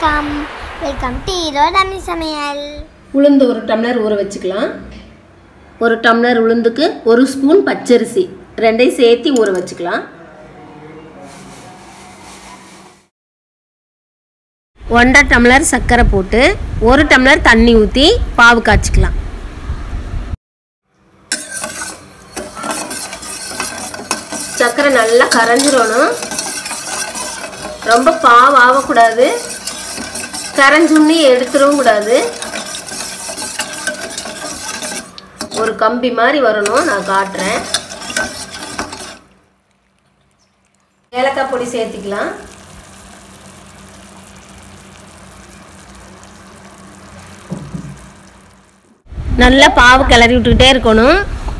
வணக்கம் welcome to Erode அம்மி சமையல் உளுந்து ஒரு டம்ளர் ஊற வச்சுக்கலாம் ஒரு டம்ளர் உளுந்துக்கு ஒரு ஸ்பூன் பச்சரிசி ரெண்டையும் சேர்த்து ஊற வச்சுக்கலாம் ஒன்றரை டம்ளர் சர்க்கரை போட்டு ஒரு டம்ளர் தண்ணி ஊற்றி பாவு காய்ச்சிக்கலாம் சர்க்கரை நல்லா கரைஞ்சிடணும் ரொம்ப பாவு ஆகக்கூடாது கரைஞ்சுண்ணி எடுத்துடவும் கூடாது ஒரு கம்பி மாதிரி வரணும் நான் காட்டுறேன் ஏலக்காய் பொடி சேர்த்திக்கலாம் நல்லா பாவு கிளறி விட்டுக்கிட்டே இருக்கணும்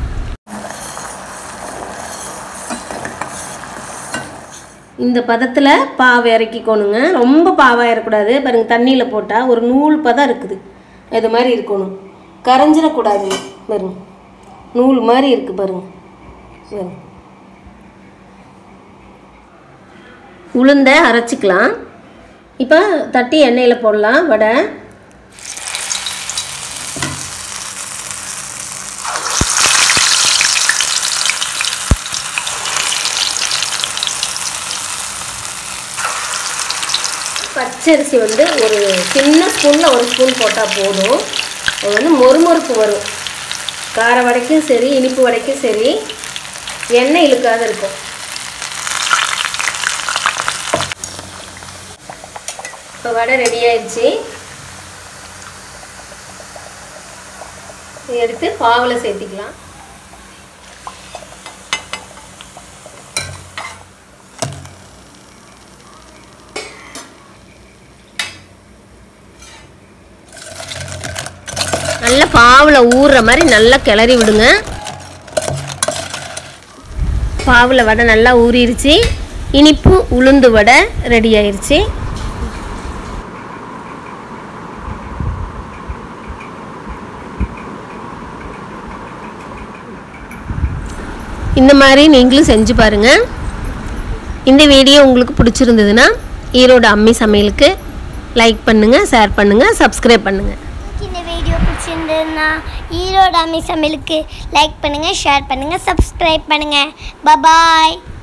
இந்த பதத்தில் பாவை இறக்கிக்கணுங்க ரொம்ப பாவாக இறக்கூடாது பாருங்கள் தண்ணியில் போட்டால் ஒரு நூல் பதம் இருக்குது இது மாதிரி இருக்கணும் கரைஞ்சிடக்கூடாது பாருங்க நூல் மாதிரி இருக்குது பாருங்க பாருங்க உளுந்த அரைச்சிக்கலாம் இப்போ தட்டி எண்ணெயில் போடலாம் வடை பச்சரிசி வந்து ஒரு சின்ன ஸ்பூனில் ஒரு ஸ்பூன் போட்டால் போதும் அது வந்து மொறுமொறுப்பு வரும் கார வடைக்கும் சரி இனிப்பு வடைக்கும் சரி எண்ணெய் இழுக்காத இருக்கும் இப்போ வடை ரெடி ஆயிடுச்சு இதை எடுத்து பாவில் சேர்த்திக்கலாம் நல்லா பாவில் ஊறுற மாதிரி நல்லா கிளறி விடுங்க பாவில் வடை நல்லா ஊறிடுச்சு இனிப்பு உளுந்து வடை ரெடி ஆயிடுச்சு இந்த மாதிரி நீங்களும் செஞ்சு பாருங்கள் இந்த வீடியோ உங்களுக்கு பிடிச்சிருந்ததுன்னா ஈரோடு அம்மி சமையலுக்கு லைக் பண்ணுங்கள் ஷேர் பண்ணுங்கள் சப்ஸ்கிரைப் பண்ணுங்கள் உங்களுக்கு இந்த வீடியோ பிடிச்சிருந்ததுன்னா ஈரோடு அம்மி சமையலுக்கு லைக் பண்ணுங்கள் ஷேர் பண்ணுங்கள் சப்ஸ்கிரைப் பண்ணுங்கள் பபாய்